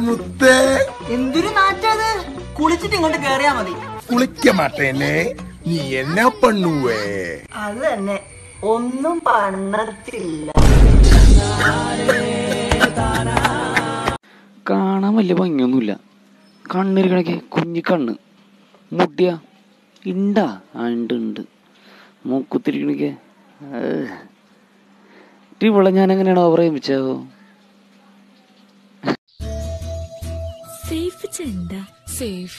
മുത്തേ എന്തൊരു നാറ്റത് കുളിച്ചിട്ട് ഇങ്ങോട്ട് കേറിയാ മതി കുളിക്ക മാട്ടേനെ നീ എന്നാ പണ്ണുവേ അത് തന്നെ ഒന്നും പണ്ടത്തില്ല കാണാൻ വലിയ ഭംഗിയൊന്നുമില്ല കണ്ണിരിക്കണക്കെ കുഞ്ഞി കണ്ണ് മുട്ടിയ ഇണ്ടാ ആ ഉണ്ട് ഉണ്ട് മൂക്കുത്തിരിക്കണക്കെ ഇവളെ ഞാൻ എങ്ങനെയാണോ പ്രേമിച്ചാവോ സേഫ് ചെണ്ട സേഫ്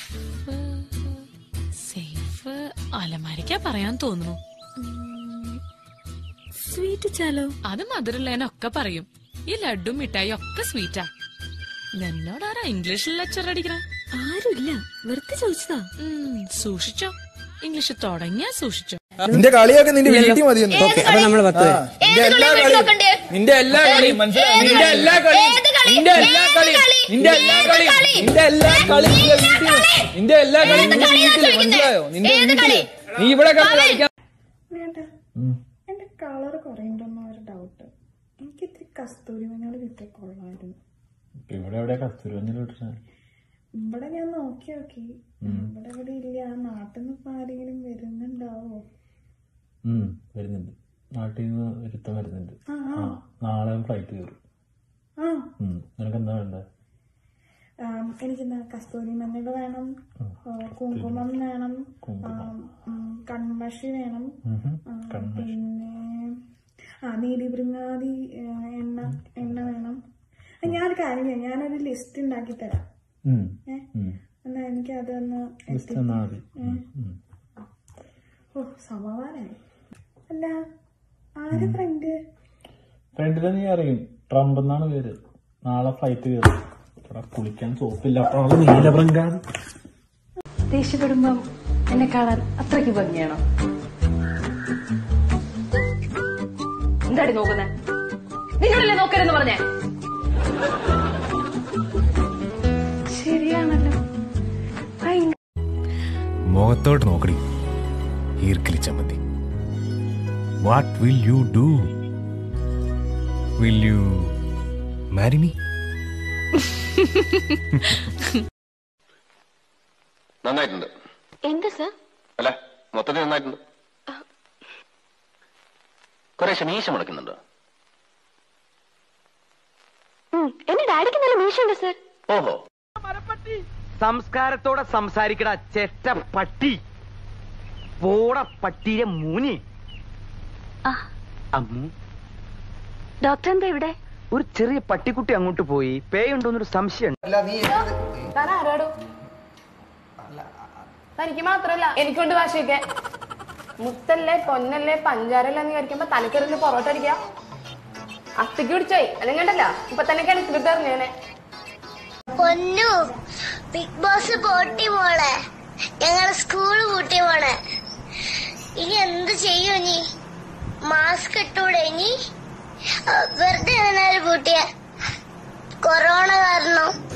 സേഫ് അലമാരിക്കാ പറയാൻ തോന്നുന്നു സ്വീറ്റ് ചാലോ അത് മധുരമുള്ളതിനൊക്കെ പറയും ഈ ലഡും മിഠായി ഒക്കെ സ്വീറ്റാ നിന്നോടാരാ ഇംഗ്ലീഷിൽ ലെക്ചർ അടിക്കണ ആരുമില്ല വെറുതെ ചോദിച്ചതാ സൂക്ഷിച്ചോ ഇംഗ്ലീഷ് തുടങ്ങിയാ സൂക്ഷിച്ചോ നിന്റെ കളിയൊക്കെ നിന്റെ വീട്ടിൽ മതിയെന്ന് അപ്പൊ നമ്മള് പത്ത് പേര്. നിന്റെ എല്ലാ കളിയും നിന്റെ എല്ലാ കളിയും മനസ്സിലായി നിന്റെ എല്ലാ കളിയും നിന്റെ എല്ലാ കളിയും നിന്റെ എല്ലാ കളിയും നിന്റെ എല്ലാ കളിയും നിന്റെ വീട്ടിൽ നിന്റെ എല്ലാ കളിയും നിന്റെ വീട്ടിൽ മനസ്സിലായോ നിന്റെ വീട്ടില് നീ ഇവിടെ കിടന്ന് കളിക്കാൻ എന്റെ കളർ കുറയുണ്ടെന്ന ഒരു ഡൗട്ട് എനിക്ക് ഇത്തിരി കസ്തൂരി മഞ്ഞൾ കിട്ടിയ കൊള്ളായിരുന്നു ഇവിടെ എവിടെ കസ്തൂരി മഞ്ഞൾ കിട്ടുന്നത് ഇവിടെ ഞാൻ നോക്കി നോക്കി ഇവിടെ ഇവിടെ ഇല്ല ആ നാട്ടിൽ നിന്ന് ഇപ്പൊ ആരെങ്കിലും വരുന്നുണ്ടാവോ വരുന്നുണ്ട് നാട്ടിൽ നിന്ന് ഒരുത്തം വരുന്നുണ്ട് ആ ആ നാളെ ഫ്ലൈറ്റ് കയറും ആ ഉം. നിനക്ക് എന്താ വേണ്ടത് ആം, എനിക്കെന്താ കസ്തൂരി മഞ്ഞൾ വേണം ആ, കുങ്കുമം വേണം ആ, ഉം, കൺമഷി വേണം ആ, പിന്നെ ആ നീലിഭൃങ്ങാതി ആ, എണ്ണ എണ്ണ വേണം ആ, ഞാനൊരു കാര്യം ചെയ്യാം ഞാനൊരു ലിസ്റ്റ് ഉണ്ടാക്കി തരാം ഉം. ഏ ഉം. എന്നാ എനിക്ക് അതൊന്ന് List തന്നാ മതി ഉം. ഉം. ഓ സമാധാനായി അല്ല ആര് ഫ്രണ്ട് ഫ്രണ്ടിനെ നീ അറിയും ട്രംപ് എന്നാണ് പേര് നാളെ ഫ്ലൈറ്റ് കയറും ഇവിടെ കുളിക്കാൻ സോപ്പില്ല അപ്പോൾ നീലപ്രങ്കാണ് ദേഷ്യപ്പെടുമ്പം എന്നെ കാണാൻ അത്രയ്ക്ക് ഭംഗിയാണോ എന്താടി നോക്കുന്നേ നിന്നോടല്ലേ നോക്കരുന്ന് പറഞ്ഞേ ശരിയാണല്ലോ ഭയങ്കര മുഖത്തോട്ട് നോക്കടി ഈർക്കിലി ചമ്മന്തി what will you do will you marry me നന്നായിട്ടുണ്ട് എന്താ സർ അല്ല മൊത്തത്തിൽ നന്നായിട്ടുണ്ട് കുറേശ്ശെ മീശ മുടക്കുന്നുണ്ട് എന്റെ ഡാഡിക്ക് നല്ല മീശുണ്ട് സർ ഓഹോ സംസ്കാരത്തോടെ സംസാരിക്കട ചെറ്റ പട്ടി പോട പട്ടിയെ മൂനി അമ്മു ഡോക്ടർ എന്താ ഇവിടെ ഒരു ചെറിയ പട്ടിക്കുട്ടി അങ്ങോട്ട് പോയി പേയുണ്ടോന്നൊരു സംശയം താൻ ആരാടോ തനിക്ക് മാത്രല്ല എനിക്കൊണ്ട് ഭാഷയൊക്കെ മുത്തല്ലേ പൊന്നല്ലേ പഞ്ചാരല്ലേ എന്ന് വിചാരിക്കുമ്പോ തനിക്കെറിഞ്ഞ് പൊറോട്ട അടിക്ക അസ്ഥിക്ക് പിടിച്ചോയി അല്ലെങ്കിൽ കണ്ടല്ല ഇപ്പൊ തന്നെ കിണറ്റിലിട്ട് എറിഞ്ഞേനെ പൊന്നു ബിഗ് ബോസ് പോട്ടി മോളെ ഞങ്ങളെ സ്കൂൾ പൂട്ടി മോളെ ഇനി എന്ത് ചെയ്യും നീ മാസ്ക് ഇട്ടൂടെ ഇനി വെറുതെ നിന്നാൽ പൂട്ടിയ കൊറോണ കാരണം